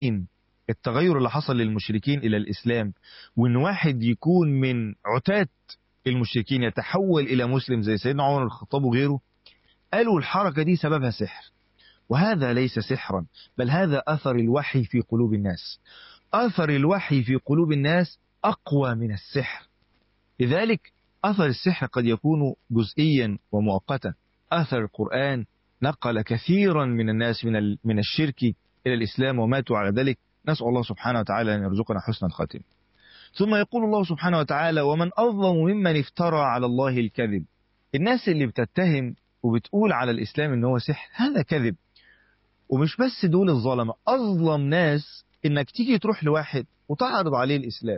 التغير اللي حصل للمشركين إلى الإسلام وإن واحد يكون من عتاة المشركين يتحول إلى مسلم زي سيدنا عمر الخطاب وغيره قالوا الحركة دي سببها سحر وهذا ليس سحرا بل هذا أثر الوحي في قلوب الناس أثر الوحي في قلوب الناس أقوى من السحر لذلك أثر السحر قد يكون جزئيا ومؤقتا أثر القرآن نقل كثيرا من الناس من من الشرك إلى الإسلام وماتوا على ذلك نسأل الله سبحانه وتعالى أن يرزقنا حسن الخاتم ثم يقول الله سبحانه وتعالى ومن أظلم ممن افترى على الله الكذب الناس اللي بتتهم وبتقول على الإسلام إن هو سحر هذا كذب ومش بس دول الظلمة أظلم ناس إنك تيجي تروح لواحد وتعرض عليه الإسلام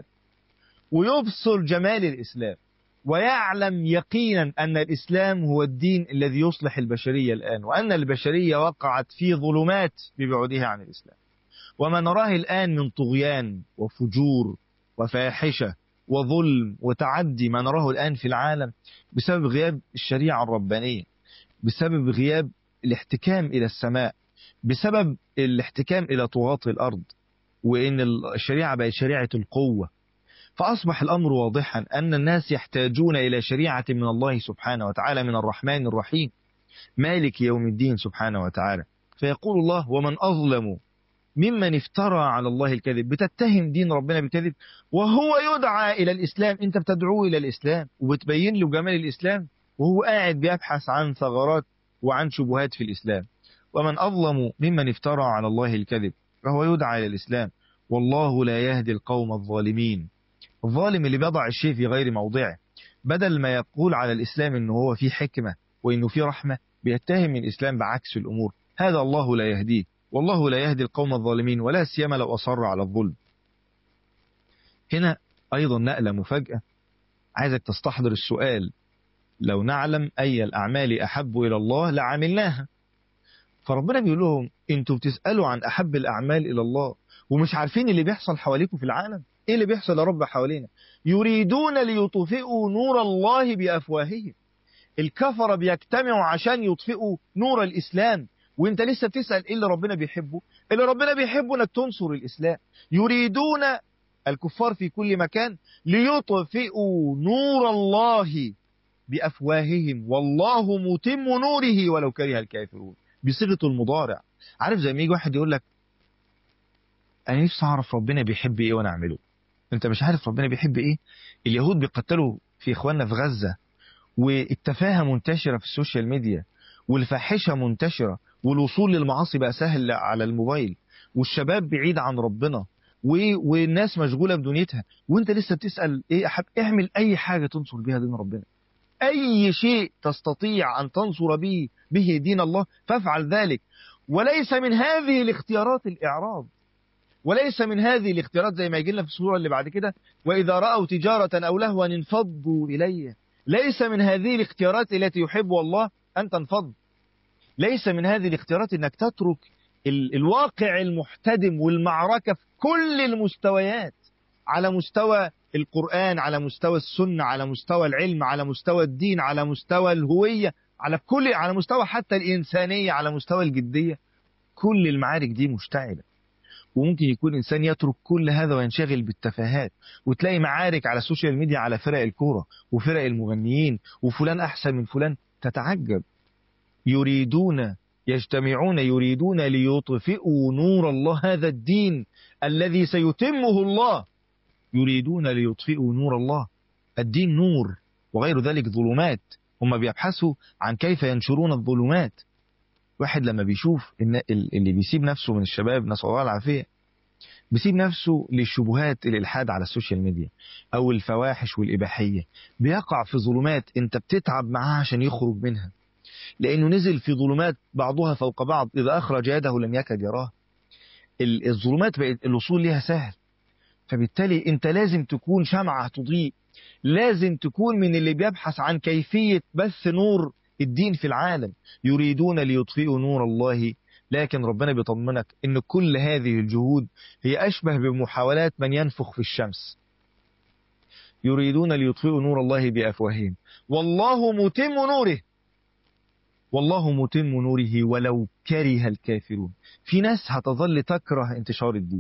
ويبصر جمال الإسلام ويعلم يقينا أن الإسلام هو الدين الذي يصلح البشرية الآن وأن البشرية وقعت في ظلمات ببعدها عن الإسلام وما نراه الآن من طغيان وفجور وفاحشة وظلم وتعدي ما نراه الآن في العالم بسبب غياب الشريعة الربانية بسبب غياب الاحتكام إلى السماء بسبب الاحتكام إلى طغاة الأرض وإن الشريعة بقت شريعة القوة فأصبح الأمر واضحا أن الناس يحتاجون إلى شريعة من الله سبحانه وتعالى من الرحمن الرحيم مالك يوم الدين سبحانه وتعالى فيقول الله ومن أظلم ممن افترى على الله الكذب بتتهم دين ربنا بالكذب وهو يدعى إلى الإسلام أنت بتدعوه إلى الإسلام وبتبين له جمال الإسلام وهو قاعد بيبحث عن ثغرات وعن شبهات في الإسلام ومن أظلم ممن افترى على الله الكذب فهو يدعى إلى الإسلام والله لا يهدي القوم الظالمين الظالم اللي بيضع الشيء في غير موضعه بدل ما يقول على الإسلام أنه هو فيه حكمة وأنه فيه رحمة بيتهم الإسلام بعكس الأمور هذا الله لا يهديه والله لا يهدي القوم الظالمين ولا سيما لو أصر على الظلم هنا أيضا نقلة مفاجأة عايزك تستحضر السؤال لو نعلم أي الأعمال أحب إلى الله لعملناها فربنا بيقول لهم انتوا بتسألوا عن أحب الأعمال إلى الله ومش عارفين اللي بيحصل حواليكم في العالم ايه اللي بيحصل يا رب حوالينا يريدون ليطفئوا نور الله بأفواههم الكفرة بيجتمعوا عشان يطفئوا نور الإسلام وانت لسه بتسأل ايه اللي ربنا بيحبه اللي ربنا بيحبه انك تنصر الإسلام يريدون الكفار في كل مكان ليطفئوا نور الله بأفواههم والله متم نوره ولو كره الكافرون بصيغة المضارع عارف زي ما يجي واحد يقول لك انا نفسي اعرف ربنا بيحب ايه وانا اعمله انت مش عارف ربنا بيحب ايه اليهود بيقتلوا في اخواننا في غزة والتفاهة منتشرة في السوشيال ميديا والفاحشة منتشرة والوصول للمعاصي بقى سهل على الموبايل والشباب بعيد عن ربنا والناس مشغولة بدنيتها وانت لسه بتسأل ايه احب اعمل اي حاجة تنصر بها دين ربنا اي شيء تستطيع ان تنصر به به دين الله فافعل ذلك وليس من هذه الاختيارات الاعراض وليس من هذه الاختيارات زي ما يجي لنا في السورة اللي بعد كده وإذا رأوا تجارة أو لهوا انفضوا إليه ليس من هذه الاختيارات التي يحب الله أن تنفض ليس من هذه الاختيارات أنك تترك ال الواقع المحتدم والمعركة في كل المستويات على مستوى القرآن على مستوى السنة على مستوى العلم على مستوى الدين على مستوى الهوية على كل على مستوى حتى الإنسانية على مستوى الجدية كل المعارك دي مشتعلة وممكن يكون إنسان يترك كل هذا وينشغل بالتفاهات وتلاقي معارك على السوشيال ميديا على فرق الكورة وفرق المغنيين وفلان أحسن من فلان تتعجب يريدون يجتمعون يريدون ليطفئوا نور الله هذا الدين الذي سيتمه الله يريدون ليطفئوا نور الله الدين نور وغير ذلك ظلمات هم بيبحثوا عن كيف ينشرون الظلمات واحد لما بيشوف إن اللي بيسيب نفسه من الشباب نسأل الله العافية بيسيب نفسه للشبهات الإلحاد على السوشيال ميديا أو الفواحش والإباحية بيقع في ظلمات أنت بتتعب معاه عشان يخرج منها لأنه نزل في ظلمات بعضها فوق بعض إذا أخرج يده لم يكد يراه الظلمات بقت الوصول ليها سهل فبالتالي أنت لازم تكون شمعة تضيء لازم تكون من اللي بيبحث عن كيفية بث نور الدين في العالم يريدون ليطفئوا نور الله لكن ربنا بيطمنك ان كل هذه الجهود هي اشبه بمحاولات من ينفخ في الشمس يريدون ليطفئوا نور الله بافواههم والله متم نوره والله متم نوره ولو كره الكافرون في ناس هتظل تكره انتشار الدين